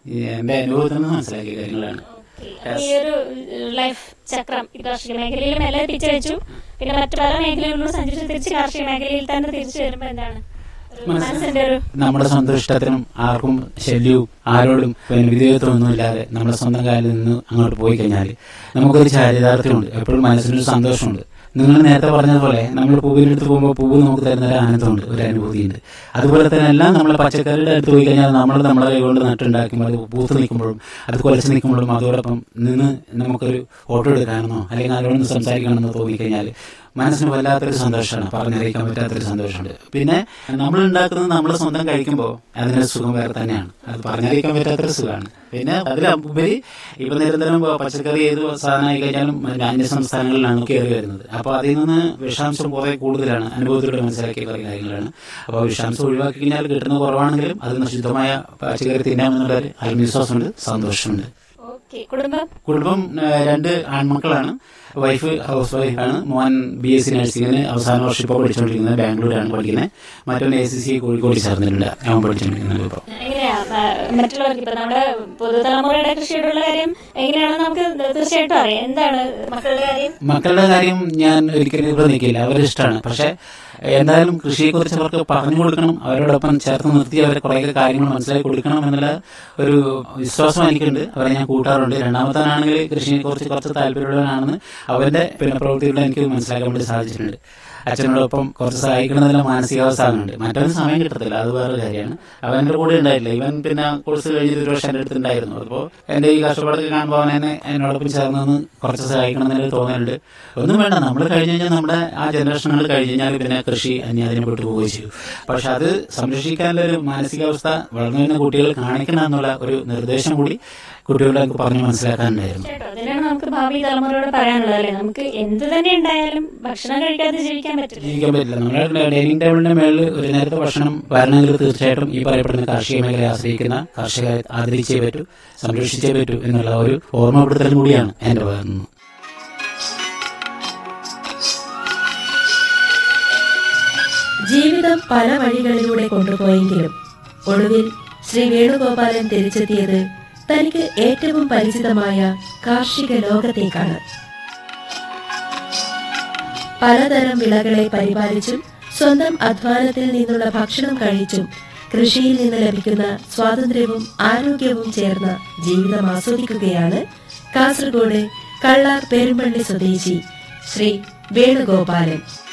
ഈ എന്റെ അനുഭവത്തിൽ നിന്ന് മനസ്സിലാക്കിയ കാര്യങ്ങളാണ് അപ്പൊ ഈ ഒരു ലൈഫ് ചക്രം ഈ കാർഷിക മേഖലയിൽ മെല്ലെ തിരിച്ചയച്ചു പിന്നെ മറ്റു പല മേഖലകളിലും സഞ്ചരിച്ച് തിരിച്ച് കാർഷിക മേഖലയിൽ തന്നെ തിരിച്ചു വരുമ്പോ എന്താണ് ഒരു മനസ്സിന്റെ ഒരു നമ്മുടെ സ്വന്തം ഇഷ്ടത്തിനും ആർക്കും ശല്യവും ആരോടും പിന്നെ വിധേയത്വം ഒന്നും ഇല്ലാതെ നമ്മുടെ സ്വന്തം കാലിൽ നിന്ന് അങ്ങോട്ട് പോയി കഴിഞ്ഞാൽ നമുക്കൊരു ചാരിതാർത്ഥ്യമുണ്ട് എപ്പോഴും മനസ്സിനൊരു സന്തോഷമുണ്ട് നിങ്ങൾ നേരത്തെ പറഞ്ഞതുപോലെ നമ്മൾ പൂവിനടുത്ത് പോകുമ്പോൾ പൂവ് നമുക്ക് തരുന്ന ഒരു ആനന്ദമുണ്ട് ഒരു അനുഭൂതിയുണ്ട് അതുപോലെ തന്നെ എല്ലാം നമ്മൾ പച്ചക്കറിയുടെ അടുത്ത് പോയി കഴിഞ്ഞാൽ നമ്മൾ നമ്മളെ കൈകൊണ്ട് നട്ടുണ്ടാക്കുമ്പോൾ അത് പൂത്ത് നിൽക്കുമ്പോഴും അത് കുലച്ച് നിൽക്കുമ്പോഴും അതോടൊപ്പം നിന്ന് നമുക്കൊരു ഫോട്ടോ എടുക്കാനെന്നോ അല്ലെങ്കിൽ ആരോടൊന്ന് സംസാരിക്കണമെന്നോ തോന്നിക്കഴിഞ്ഞാൽ മനസ്സിന് വല്ലാത്തൊരു സന്തോഷമാണ് പറഞ്ഞറിയിക്കാൻ പറ്റാത്തൊരു സന്തോഷമുണ്ട് പിന്നെ നമ്മൾ ഉണ്ടാക്കുന്നത് നമ്മൾ സ്വന്തം കഴിക്കുമ്പോൾ അതിനൊരു സുഖം വേറെ തന്നെയാണ് അത് പറഞ്ഞറിയിക്കാൻ പറ്റാത്തൊരു സുഖമാണ് പിന്നെ അതിലുപരി ഇപ്പൊ നിരന്തരം പച്ചക്കറി ഏത് സാധനമായി കഴിഞ്ഞാലും അന്യ സംസ്ഥാനങ്ങളിലാണ് കയറി വരുന്നത് അപ്പൊ അതിൽ നിന്ന് വിഷാംശം കുറെ കൂടുതലാണ് അനുഭവത്തിലൂടെ മനസ്സിലാക്കിയ കുറെ കാര്യങ്ങളാണ് അപ്പോൾ വിഷാംശം ഒഴിവാക്കി കഴിഞ്ഞാൽ കിട്ടുന്നത് കുറവാണെങ്കിലും അതിന് ശുദ്ധമായ പച്ചക്കറി തിന്നാമെന്നുള്ള ഒരു ആത്മവിശ്വാസമുണ്ട് സന്തോഷമുണ്ട് ഓക്കെ കുടുംബം കുടുംബം ആ, രണ്ട് ആൺമക്കളാണ് വൈഫ് ഹൗസ് വൈഫാണ് മോൻ ബി എസ് സി നഴ്സിംഗിന് അവസാന വർഷം ഇപ്പോൾ പഠിച്ചുകൊണ്ടിരിക്കുന്നത് ബാംഗ്ലൂരാണ് പഠിക്കുന്നത് മറ്റൊന്ന് എ സി സി കോഴിക്കോട് ചേർന്നിട്ടുണ്ട് അവൻ പഠിച്ചുകൊണ്ടിരിക്കുന്നത് ഇപ്പോൾ എങ്ങനെയാ ആ, മറ്റുള്ളവർക്ക് ഇപ്പൊ നമ്മുടെ പുതുതലമുറയുടെ കൃഷിയോടുള്ള കാര്യം എങ്ങനെയാണെന്ന് നമുക്ക് തീർച്ചയായിട്ടും അറിയാം എന്താണ് മക്കളുടെ കാര്യം മക്കളുടെ കാര്യം ഞാൻ ഒരിക്കലും ഇവിടെ നിൽക്കില്ല അവരുടെ ഇഷ്ടമാണ് പക്ഷെ എന്തായാലും കൃഷിയെക്കുറിച്ച് അവർക്ക് പറഞ്ഞു കൊടുക്കണം അവരോടൊപ്പം ചേർത്ത് നിർത്തി അവരെ കുറേ കാര്യങ്ങൾ മനസ്സിലാക്കി കൊടുക്കണം എന്നുള്ള ഒരു വിശ്വാസം എനിക്കുണ്ട് അവരെ ഞാൻ കൂട്ടാറുണ്ട് രണ്ടാമത്താണെങ്കിൽ കൃഷിയെ കുറിച്ച് കുറച്ച് താല്പര്യമുള്ളവനാണെന്ന് അവന്റെ പിന്നെ പ്രവൃത്തികളിൽ എനിക്ക് മനസ്സിലാക്കാൻ വേണ്ടി സാധിച്ചിട്ടുണ്ട് അച്ഛനോടൊപ്പം കുറച്ച് സഹായിക്കണമെന്നുള്ള മാനസികാവസ്ഥ അവനുണ്ട് മറ്റൊരു സമയം കിട്ടത്തില്ല അത് വേറെ കാര്യമാണ് അവൻ്റെ കൂടെ ഉണ്ടായിട്ടില്ല ഇവൻ പിന്നെ കോഴ്സ് കഴിഞ്ഞിട്ട് ഒരു വർഷം എൻ്റെ അടുത്ത് ഉണ്ടായിരുന്നു അപ്പോൾ എൻ്റെ ഈ കഷ്ടപ്പാടൊക്കെ കാണുമ്പോൾ അവൻ എന്നെ എന്നോടൊപ്പം ചേർന്ന് നിന്ന് കുറച്ച് സഹായിക്കണം എന്നൊരു തോന്നലുണ്ട് ഒന്നും വേണ്ട നമ്മൾ കഴിഞ്ഞ് കഴിഞ്ഞാൽ നമ്മുടെ ആ ജനറേഷനുകൾ കഴിഞ്ഞ് കഴിഞ്ഞാൽ പിന്നെ കൃഷി അന്യാദിനെ വിട്ടു പോവുകയും ചെയ്യും പക്ഷെ അത് സംരക്ഷിക്കാനുള്ള ഒരു മാനസികാവസ്ഥ വളർന്നു വരുന്ന കുട്ടികൾ കാണിക്കണം എന്നുള്ള ഒരു നിർദ്ദേശം കൂടി കുട്ടികളെ പറഞ്ഞ് മനസ്സിലാക്കാനുണ്ടായിരുന്നു കേട്ടോ അതിനാണ് നമുക്ക് ഭാവി തലമുറയോട് പറയാനുള്ളത് അല്ലേ നമുക്ക് എന്ത് തന്നെ ഉണ്ടായാലും ഭക്ഷണം കഴിക്കാതെ ജീവിക്കാൻ പറ്റില്ല ജീവിക്കാൻ പറ്റില്ല നമ്മുടെ ഡൈനിങ് ടേബിളിന്റെ മേളിൽ ഒരു നേരത്തെ ഭക്ഷണം വരണമെങ്കിൽ തീർച്ചയായിട്ടും ഈ പറയപ്പെടുന്ന കാർഷിക മേഖലയെ ആശ്രയിക്കുന്ന കർഷകരെ ആദരിച്ചേ പറ്റൂ സംരക്ഷിച്ചേ പറ്റൂ എന്നുള്ള ഒരു ഓർമ്മപ്പെടുത്തലും കൂടിയാണ് എന്റെ ഭാഗത്തു നിന്ന് ജീവിതം പല വഴികളിലൂടെ കൊണ്ടുപോയെങ്കിലും ഒടുവിൽ ശ്രീ വേണുഗോപാലൻ തിരിച്ചെത്തിയത് തനിക്ക് ഏറ്റവും പരിചിതമായ കാർഷിക ലോകത്തേക്കാണ് പലതരം വിളകളെ പരിപാലിച്ചും സ്വന്തം അധ്വാനത്തിൽ നിന്നുള്ള ഭക്ഷണം കഴിച്ചും കൃഷിയിൽ നിന്ന് ലഭിക്കുന്ന സ്വാതന്ത്ര്യവും ആരോഗ്യവും ചേർന്ന ജീവിതം ആസ്വദിക്കുകയാണ് കാസർഗോഡ് കള്ളാർ പെരുമ്പള്ളി സ്വദേശി ശ്രീ വേണുഗോപാലൻ